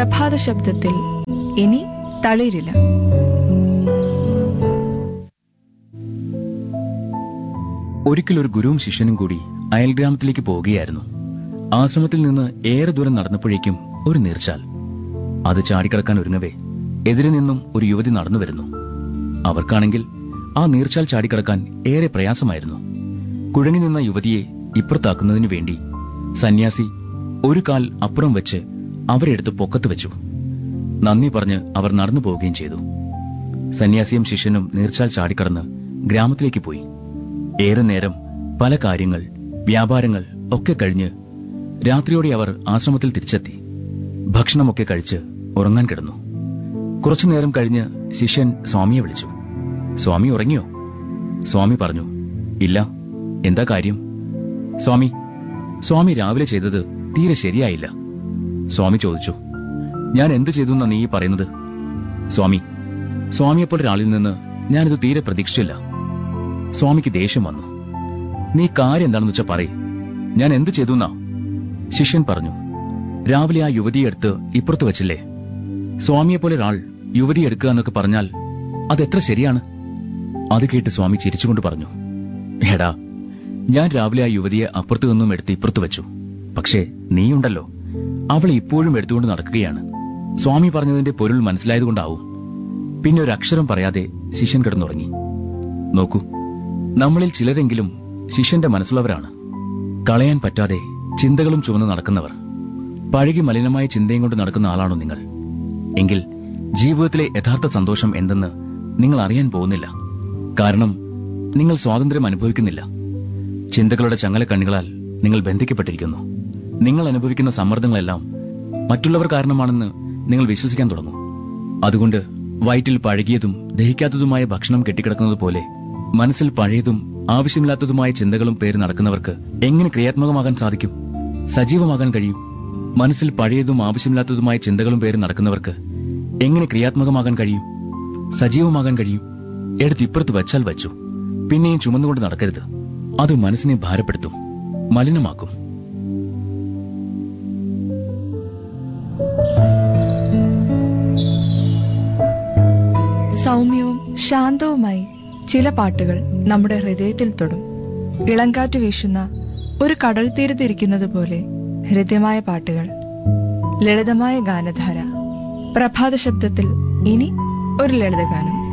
പ്രഭാത ശബ്ദത്തിൽ ഇനി തളിരില്ല ഒരിക്കൽ ഒരു ഗുരുവും ശിഷ്യനും കൂടി അയൽഗ്രാമത്തിലേക്ക് പോവുകയായിരുന്നു ആശ്രമത്തിൽ നിന്ന് ഏറെ ദൂരം നടന്നപ്പോഴേക്കും ഒരു നീർച്ചാൽ അത് ചാടിക്കടക്കാൻ ഒരുങ്ങവേ എതിരെ നിന്നും ഒരു യുവതി നടന്നു വരുന്നു അവർക്കാണെങ്കിൽ ആ നീർച്ചാൽ ചാടിക്കടക്കാൻ ഏറെ പ്രയാസമായിരുന്നു കുഴങ്ങി നിന്ന യുവതിയെ ഇപ്പുറത്താക്കുന്നതിനു വേണ്ടി സന്യാസി ഒരു കാൽ അപ്പുറം വെച്ച് അവരെടുത്ത് പൊക്കത്ത് വെച്ചു നന്ദി പറഞ്ഞ് അവർ നടന്നു പോവുകയും ചെയ്തു സന്യാസിയും ശിഷ്യനും നീർച്ചാൽ ചാടിക്കടന്ന് ഗ്രാമത്തിലേക്ക് പോയി ഏറെ നേരം പല കാര്യങ്ങൾ വ്യാപാരങ്ങൾ ഒക്കെ കഴിഞ്ഞ് രാത്രിയോടെ അവർ ആശ്രമത്തിൽ തിരിച്ചെത്തി ഭക്ഷണമൊക്കെ കഴിച്ച് ഉറങ്ങാൻ കിടന്നു കുറച്ചു നേരം കഴിഞ്ഞ് ശിഷ്യൻ സ്വാമിയെ വിളിച്ചു സ്വാമി ഉറങ്ങിയോ സ്വാമി പറഞ്ഞു ഇല്ല എന്താ കാര്യം സ്വാമി സ്വാമി രാവിലെ ചെയ്തത് തീരെ ശരിയായില്ല സ്വാമി ചോദിച്ചു ഞാൻ എന്ത് ചെയ്തു എന്നാ നീ ഈ പറയുന്നത് സ്വാമി സ്വാമിയെപ്പോലെ ഒരാളിൽ നിന്ന് ഞാനിത് തീരെ പ്രതീക്ഷിച്ചില്ല സ്വാമിക്ക് ദേഷ്യം വന്നു നീ കാര്യം എന്താണെന്ന് വെച്ചാ പറയ് ഞാൻ എന്ത് ചെയ്തു എന്നാ ശിഷ്യൻ പറഞ്ഞു രാവിലെ ആ യുവതിയെ എടുത്ത് ഇപ്പുറത്ത് വെച്ചില്ലേ സ്വാമിയെപ്പോലെ ഒരാൾ യുവതി എടുക്കുക എന്നൊക്കെ പറഞ്ഞാൽ അതെത്ര ശരിയാണ് അത് കേട്ട് സ്വാമി ചിരിച്ചുകൊണ്ട് പറഞ്ഞു എടാ ഞാൻ രാവിലെ ആ യുവതിയെ അപ്പുറത്തു നിന്നും എടുത്ത് ഇപ്പുറത്ത് വെച്ചു പക്ഷേ നീയുണ്ടല്ലോ അവളെ ഇപ്പോഴും എടുത്തുകൊണ്ട് നടക്കുകയാണ് സ്വാമി പറഞ്ഞതിന്റെ പൊരുൾ മനസ്സിലായതുകൊണ്ടാവും പിന്നെ ഒരു അക്ഷരം പറയാതെ ശിഷ്യൻ കിടന്നുറങ്ങി നോക്കൂ നമ്മളിൽ ചിലരെങ്കിലും ശിഷ്യന്റെ മനസ്സുള്ളവരാണ് കളയാൻ പറ്റാതെ ചിന്തകളും ചുമന്ന് നടക്കുന്നവർ പഴകി മലിനമായ ചിന്തയും കൊണ്ട് നടക്കുന്ന ആളാണോ നിങ്ങൾ എങ്കിൽ ജീവിതത്തിലെ യഥാർത്ഥ സന്തോഷം എന്തെന്ന് നിങ്ങൾ അറിയാൻ പോകുന്നില്ല കാരണം നിങ്ങൾ സ്വാതന്ത്ര്യം അനുഭവിക്കുന്നില്ല ചിന്തകളുടെ ചങ്ങലക്കണ്ണികളാൽ നിങ്ങൾ ബന്ധിക്കപ്പെട്ടിരിക്കുന്നു നിങ്ങൾ അനുഭവിക്കുന്ന സമ്മർദ്ദങ്ങളെല്ലാം മറ്റുള്ളവർ കാരണമാണെന്ന് നിങ്ങൾ വിശ്വസിക്കാൻ തുടങ്ങും അതുകൊണ്ട് വയറ്റിൽ പഴകിയതും ദഹിക്കാത്തതുമായ ഭക്ഷണം കെട്ടിക്കിടക്കുന്നത് പോലെ മനസ്സിൽ പഴയതും ആവശ്യമില്ലാത്തതുമായ ചിന്തകളും പേര് നടക്കുന്നവർക്ക് എങ്ങനെ ക്രിയാത്മകമാകാൻ സാധിക്കും സജീവമാകാൻ കഴിയും മനസ്സിൽ പഴയതും ആവശ്യമില്ലാത്തതുമായ ചിന്തകളും പേര് നടക്കുന്നവർക്ക് എങ്ങനെ ക്രിയാത്മകമാകാൻ കഴിയും സജീവമാകാൻ കഴിയും എടുത്ത് ഇപ്പുറത്ത് വച്ചാൽ വച്ചു പിന്നെയും ചുമന്നുകൊണ്ട് നടക്കരുത് അത് മനസ്സിനെ ഭാരപ്പെടുത്തും മലിനമാക്കും സൗമ്യവും ശാന്തവുമായി ചില പാട്ടുകൾ നമ്മുടെ ഹൃദയത്തിൽ തൊടും ഇളങ്കാറ്റ് വീശുന്ന ഒരു കടൽ തീരത്തിരിക്കുന്നത് പോലെ ഹൃദ്യമായ പാട്ടുകൾ ലളിതമായ ഗാനധാര പ്രഭാത ശബ്ദത്തിൽ ഇനി ഒരു ലളിതഗാനം